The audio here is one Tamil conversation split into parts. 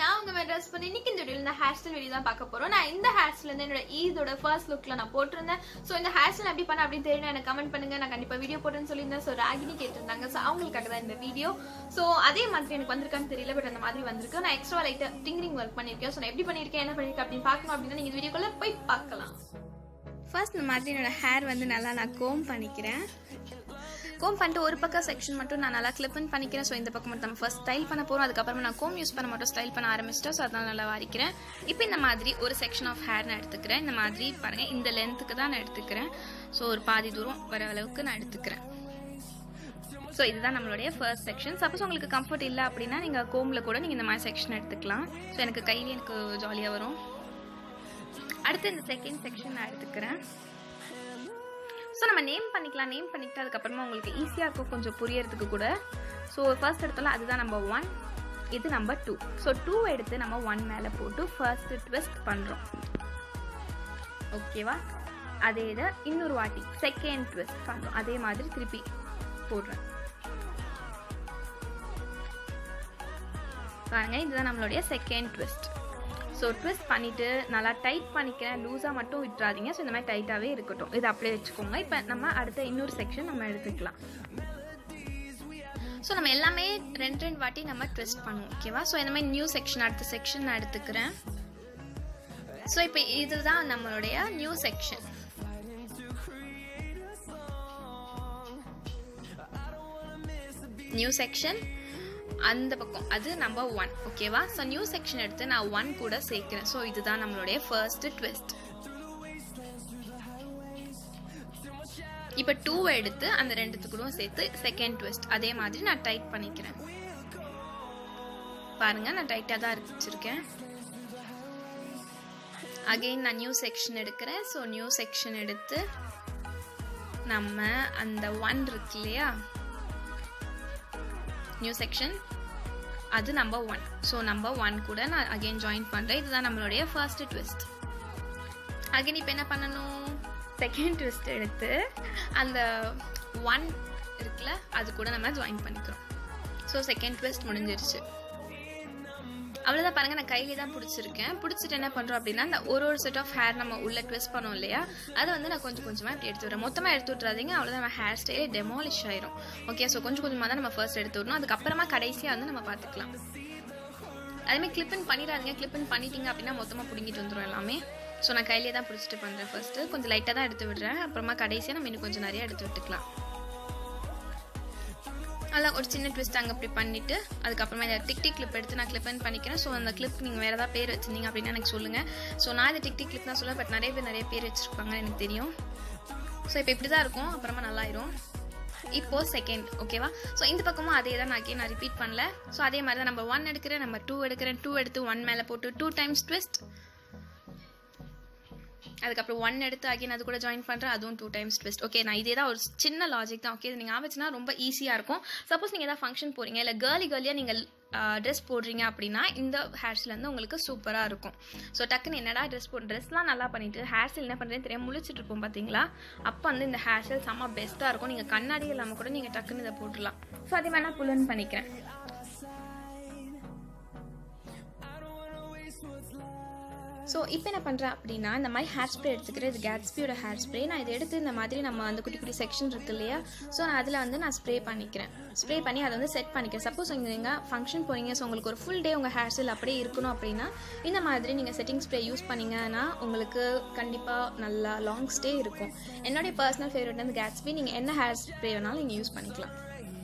நான் உங்க மெட்ராஸ் பண்ணி இன்னைக்கு இந்த வீடியோல இந்த ஹேர் ஸ்டைல் வீடியோ தான் பார்க்க போறோம் நான் இந்த ஹேர் ஸ்டைல் வந்து என்னோட ஈதோட ஃபர்ஸ்ட் லுக்ல நான் போட்டிருந்தேன் ஸோ இந்த ஹேர் ஸ்டைல் எப்படி பண்ண அப்படின்னு தெரியும் எனக்கு கமெண்ட் பண்ணுங்க நான் கண்டிப்பா வீடியோ போட்டேன்னு சொல்லியிருந்தேன் ஸோ ராகினி கேட்டிருந்தாங்க ஸோ அவங்களுக்காக தான் இந்த வீடியோ ஸோ அதே மாதிரி எனக்கு வந்திருக்கான்னு தெரியல பட் அந்த மாதிரி வந்திருக்கு நான் எக்ஸ்ட்ரா லைட்டா டிங்கரிங் ஒர்க் பண்ணியிருக்கேன் ஸோ நான் எப்படி பண்ணியிருக்கேன் என்ன பண்ணியிருக்கேன் அப்படின்னு பார்க்கணும் அப்படின்னா நீங்க இந்த வீடியோக்குள்ள போய் பார்க்கலாம் ஃபர்ஸ்ட் இந்த மாதிரி என்னோட ஹேர் வந்து நல்லா நான் கோம் பண்ணிக்கிறேன் கோம் பண்ணிட்டு ஒரு பக்கம் செக்ஷன் மட்டும் நான் நல்லா கிளிப்பன் பண்ணிக்கிறேன் ஸோ இந்த பக்கம் மட்டும் நம்ம ஃபர்ஸ்ட் ஸ்டைல் பண்ண போகிறோம் அதுக்கப்புறமா நான் கோம் யூஸ் பண்ண மட்டும் ஸ்டைல் பண்ண ஆரம்பிச்சிட்டேன் ஸோ அதனால நல்லா வாரிக்கிறேன் இப்போ இந்த மாதிரி ஒரு செக்ஷன் ஆஃப் ஹேர் நான் எடுத்துக்கிறேன் இந்த மாதிரி பாருங்கள் இந்த லென்த்துக்கு தான் நான் எடுத்துக்கிறேன் ஸோ ஒரு பாதி தூரம் வர அளவுக்கு நான் எடுத்துக்கிறேன் ஸோ இதுதான் நம்மளுடைய ஃபர்ஸ்ட் செக்ஷன் சப்போஸ் உங்களுக்கு கம்ஃபர்ட் இல்லை அப்படின்னா நீங்கள் கோமில் கூட நீங்கள் இந்த மாதிரி செக்ஷன் எடுத்துக்கலாம் ஸோ எனக்கு கையிலே எனக்கு ஜாலியாக வரும் அடுத்து இந்த செகண்ட் செக்ஷன் நான் எடுத்துக்கிறேன் ஸோ நம்ம நேம் பண்ணிக்கலாம் நேம் பண்ணிக்கிட்டு அதுக்கப்புறமா உங்களுக்கு ஈஸியாக இருக்கும் கொஞ்சம் புரியறதுக்கு கூட ஸோ ஃபர்ஸ்ட் எடுத்தாலும் அதுதான் நம்பர் ஒன் இது நம்பர் டூ ஸோ டூ எடுத்து நம்ம ஒன் மேலே போட்டு ஃபர்ஸ்ட் ட்விஸ்ட் பண்ணுறோம் ஓகேவா அதே இதை இன்னொரு வாட்டி செகண்ட் ட்விஸ்ட் பண்ணுறோம் அதே மாதிரி திருப்பி போடுறேன் பாருங்க இதுதான் நம்மளுடைய செகண்ட் ட்விஸ்ட் ஸோ ட்விஸ்ட் பண்ணிவிட்டு நல்லா டைட் பண்ணிக்கிறேன் லூஸாக மட்டும் விட்டுறாதீங்க ஸோ இந்த மாதிரி டைட்டாகவே இருக்கட்டும் இது அப்படியே வச்சுக்கோங்க இப்போ நம்ம அடுத்த இன்னொரு செக்ஷன் நம்ம எடுத்துக்கலாம் ஸோ நம்ம எல்லாமே ரெண்டு ரெண்டு வாட்டி நம்ம ட்விஸ்ட் பண்ணுவோம் ஓகேவா ஸோ இந்த மாதிரி நியூ செக்ஷன் அடுத்த செக்ஷன் நான் எடுத்துக்கிறேன் ஸோ இப்போ இதுதான் நம்மளுடைய நியூ செக்ஷன் நியூ செக்ஷன் அந்த பக்கம் அது நம்பர் ஒன் ஓகேவா ஸோ நியூ செக்ஷன் எடுத்து நான் ஒன் கூட சேர்க்கிறேன் ஸோ இதுதான் நம்மளுடைய ஃபர்ஸ்ட் ட்விஸ்ட் இப்போ டூ எடுத்து அந்த ரெண்டுத்துக்கூடும் சேர்த்து செகண்ட் ட்விஸ்ட் அதே மாதிரி நான் டைட் பண்ணிக்கிறேன் பாருங்க நான் டைட்டாக தான் வச்சிருக்கேன் அகெயின் நான் நியூ செக்ஷன் எடுக்கிறேன் ஸோ நியூ செக்ஷன் எடுத்து நம்ம அந்த ஒன் இருக்கு இல்லையா நியூ செக்ஷன் அது number one so number one கூட நான் அகெயின் ஜாயின் பண்ணுறேன் இதுதான் நம்மளுடைய ஃபர்ஸ்ட் ட்விஸ்ட் அகெயின் இப்போ என்ன பண்ணணும் செகண்ட் ட்விஸ்ட் எடுத்து அந்த ஒன் இருக்குல்ல அது கூட நம்ம ஜாயின் பண்ணிக்கிறோம் ஸோ செகண்ட் ட்விஸ்ட் முடிஞ்சிருச்சு அவ்வளோதான் பாருங்க நான் கையிலே தான் பிடிச்சிருக்கேன் பிடிச்சிட்டு என்ன பண்ணுறோம் அப்படின்னா அந்த ஒரு ஒரு செட் ஆஃப் ஹேர் நம்ம உள்ள ட்விஸ்ட் பண்ணோம் இல்லையா அதை வந்து நான் கொஞ்சம் கொஞ்சமாக இப்படி எடுத்து விடுறேன் மொத்தமாக எடுத்து விட்றாதீங்க அவ்வளோதான் நம்ம ஹேர் ஸ்டைலே டெமாலிஷ் ஆயிரும் ஓகே ஸோ கொஞ்சம் கொஞ்சமாக தான் நம்ம ஃபர்ஸ்ட் எடுத்து விடணும் அதுக்கப்புறமா கடைசியாக வந்து நம்ம பார்த்துக்கலாம் அதேமாதிரி கிளிப்பின் பண்ணிடாதீங்க கிளிப்பின் பண்ணிட்டீங்க அப்படின்னா மொத்தமாக பிடிங்கிட்டு வந்துடும் எல்லாமே ஸோ நான் கையிலே தான் பிடிச்சிட்டு பண்ணுறேன் ஃபர்ஸ்ட்டு கொஞ்சம் லைட்டாக தான் எடுத்து விடுறேன் அப்புறமா கடைசியாக நம்ம இன்னும் கொஞ்சம் நிறைய எடுத்து விட்டுக்கலாம் அதில் ஒரு சின்ன ட்விஸ்ட் அங்கே அப்படி பண்ணிவிட்டு அதுக்கப்புறமா இந்த டிக் டிக் கிளிப் எடுத்து நான் கிளிப் பண்ணிக்கிறேன் ஸோ அந்த கிளிப் நீங்கள் வேறு ஏதாவது பேர் வச்சிருந்தீங்க அப்படின்னா எனக்கு சொல்லுங்கள் ஸோ நான் இந்த டிக் டிக் கிளிப் தான் சொல்லுவேன் பட் நிறைய பேர் நிறைய பேர் வச்சுருப்பாங்கன்னு எனக்கு தெரியும் ஸோ இப்போ இப்படி தான் இருக்கும் அப்புறமா நல்லாயிரும் இப்போது செகண்ட் ஓகேவா ஸோ இந்த பக்கமும் அதே தான் நான் நான் ரிப்பீட் பண்ணல ஸோ அதே மாதிரி தான் நம்பர் ஒன் எடுக்கிறேன் நம்பர் டூ எடுக்கிறேன் டூ எடுத்து ஒன் மேலே போட்டு டூ டைம்ஸ் ட்விஸ்ட் அதுக்கப்புறம் ஒன் எடுத்து அகைன் அது கூட ஜாயின் பண்ணுறேன் அதுவும் டூ டைம்ஸ் ட்விஸ்ட் ஓகே நான் இதே தான் ஒரு சின்ன லாஜிக் தான் ஓகே இது நீங்கள் ஆச்சுன்னா ரொம்ப ஈஸியாக இருக்கும் சப்போஸ் நீங்கள் ஏதாவது ஃபங்க்ஷன் போகிறீங்க இல்லை கேர்லி கேர்லியாக நீங்கள் ட்ரெஸ் போடுறீங்க அப்படின்னா இந்த ஹேர் ஸ்டைல் வந்து உங்களுக்கு சூப்பராக இருக்கும் ஸோ டக்குன்னு என்னடா ட்ரெஸ் போடு ட்ரெஸ்லாம் நல்லா பண்ணிட்டு ஹேர் ஸ்டைல் என்ன பண்ணுறேன்னு தெரியாமல் முழிச்சிட்டு இருப்போம் பார்த்தீங்களா அப்போ வந்து இந்த ஹேர் ஸ்டைல் செம்ம பெஸ்ட்டாக இருக்கும் நீங்கள் கண்ணாடி இல்லாமல் கூட நீங்கள் டக்குன்னு இதை போட்டுடலாம் ஸோ அதே மாதிரி நான் புலன் பண்ணிக்கிறேன் ஸோ இப்போ என்ன பண்ணுறேன் அப்படின்னா இந்த மாதிரி ஹேர் ஸ்ப்ரே எடுத்துக்கிறேன் இது கேட்ஸ்பியோட ஹேர் ஸ்ப்ரே நான் இதை எடுத்து இந்த மாதிரி நம்ம அந்த குட்டி குட்டி செக்ஷன் இருக்கு இல்லையா ஸோ நான் அதில் வந்து நான் ஸ்ப்ரே பண்ணிக்கிறேன் ஸ்ப்ரே பண்ணி அதை வந்து செட் பண்ணிக்கிறேன் சப்போஸ் நீங்கள் எங்கள் ஃபங்க்ஷன் போகிறீங்க ஸோ உங்களுக்கு ஒரு ஃபுல் டே உங்கள் ஹேர் ஸ்டைல் அப்படியே இருக்கணும் அப்படின்னா இந்த மாதிரி நீங்கள் செட்டிங் ஸ்ப்ரே யூஸ் பண்ணிங்கன்னா உங்களுக்கு கண்டிப்பாக நல்லா லாங் ஸ்டே இருக்கும் என்னுடைய பர்சனல் ஃபேவரட் வந்து கேட்ஸ்பி நீங்கள் என்ன ஹேர் ஸ்ப்ரே வேணாலும் நீங்கள் யூஸ் பண்ணிக்கலாம்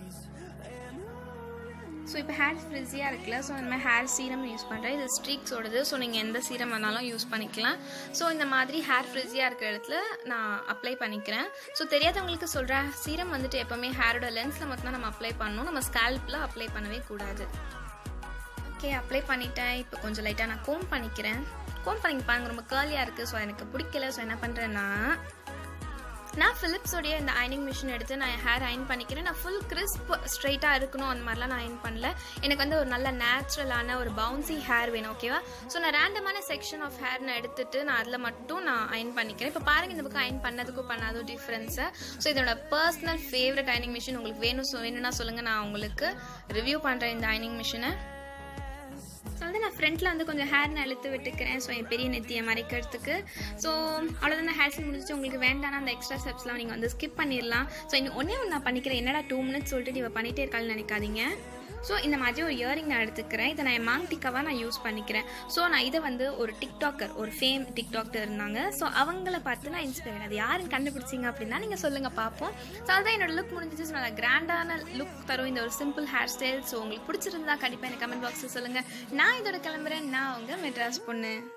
ஸோ இப்போ ஹேர் ஃப்ரிஸியாக இருக்குல்ல ஸோ இந்த மாதிரி ஹேர் சீரம் யூஸ் பண்ணுறேன் இது ஸ்ட்ரீக்ஸோடது ஸோ நீங்கள் எந்த சீரம் வேணாலும் யூஸ் பண்ணிக்கலாம் ஸோ இந்த மாதிரி ஹேர் ஃப்ரிஸியாக இருக்கிற இடத்துல நான் அப்ளை பண்ணிக்கிறேன் ஸோ தெரியாதவங்களுக்கு சொல்கிறேன் சீரம் வந்துட்டு எப்போவுமே ஹேரோட லென்ஸில் மட்டும் நம்ம அப்ளை பண்ணணும் நம்ம ஸ்கேல்பில் அப்ளை பண்ணவே கூடாது ஓகே அப்ளை பண்ணிட்டேன் இப்போ கொஞ்சம் லைட்டாக நான் கோம் பண்ணிக்கிறேன் கோம் பண்ணி பாருங்க ரொம்ப கேர்லியாக இருக்குது ஸோ எனக்கு பிடிக்கல ஸோ என்ன பண்ணுறேன்னா நான் ஃபிலிப்ஸோடைய இந்த அயனிங் மிஷின் எடுத்து நான் என் ஹேர் அயன் பண்ணிக்கிறேன் நான் ஃபுல் கிறிஸ்ப் ஸ்ட்ரைட்டாக இருக்கணும் அந்த மாதிரிலாம் நான் அயன் பண்ணல எனக்கு வந்து ஒரு நல்ல நேச்சுரலான ஒரு பவுன்சி ஹேர் வேணும் ஓகேவா ஸோ நான் ரேண்டமான செக்ஷன் ஆஃப் ஹேர் நான் எடுத்துட்டு நான் அதில் மட்டும் நான் அயன் பண்ணிக்கிறேன் இப்போ பாருங்க இந்த பக்கம் அயன் பண்ணதுக்கும் பண்ணாதும் டிஃப்ரென்ஸை ஸோ இதோட பர்சனல் ஃபேவரட் அயனிங் மிஷின் உங்களுக்கு வேணும் ஸோ வேணும்னா சொல்லுங்கள் நான் உங்களுக்கு ரிவ்யூ பண்ணுறேன் இந்த அயனிங் மிஷினை ஸோ வந்து நான் ஃப்ரண்ட்டில் வந்து கொஞ்சம் ஹேர் நான் இழுத்து விட்டுக்கிறேன் ஸோ என் பெரிய நெத்தியை மறைக்கிறதுக்கு ஸோ அவ்வளோதான் ஹேர் ஸ்டைல் முடிஞ்சிச்சு உங்களுக்கு வேண்டாம்னா அந்த எக்ஸ்ட்ரா ஸ்டெப்ஸ்லாம் நீங்கள் வந்து ஸ்கிப் பண்ணிடலாம் ஸோ இன்னும் ஒன்றே ஒன்று நான் பண்ணிக்கிறேன் என்னடா டூ மினிட்ஸ் சொல்லிட்டு இவ பண்ணிகிட்டே இருக்காள்னு நினைக்காதீங்க ஸோ இந்த மாதிரி ஒரு இயரிங் நான் எடுத்துக்கிறேன் இதை நான் என் மாங் டிக்காவாக நான் யூஸ் பண்ணிக்கிறேன் ஸோ நான் இதை வந்து ஒரு டிக்டாக்கர் ஒரு ஃபேம் டிக்டாக்கர் இருந்தாங்க ஸோ அவங்கள பார்த்து நான் இன்ஸ்பயர் அது யாருன்னு கண்டுபிடிச்சிங்க அப்படின்னா நீங்கள் சொல்லுங்கள் பார்ப்போம் ஸோ அதுதான் என்னோட லுக் முடிஞ்சிச்சு நல்லா கிராண்டான லுக் தரும் இந்த ஒரு சிம்பிள் ஹேர் ஸ்டைல் ஸோ உங்களுக்கு பிடிச்சிருந்தா கண்டிப்பாக எனக்கு கமெண்ட் பாக்ஸில் சொல்லுங்கள் நான் இதோட கிளம்புறேன் நான் உங்கள் மெட்ராஸ் பொண்ணு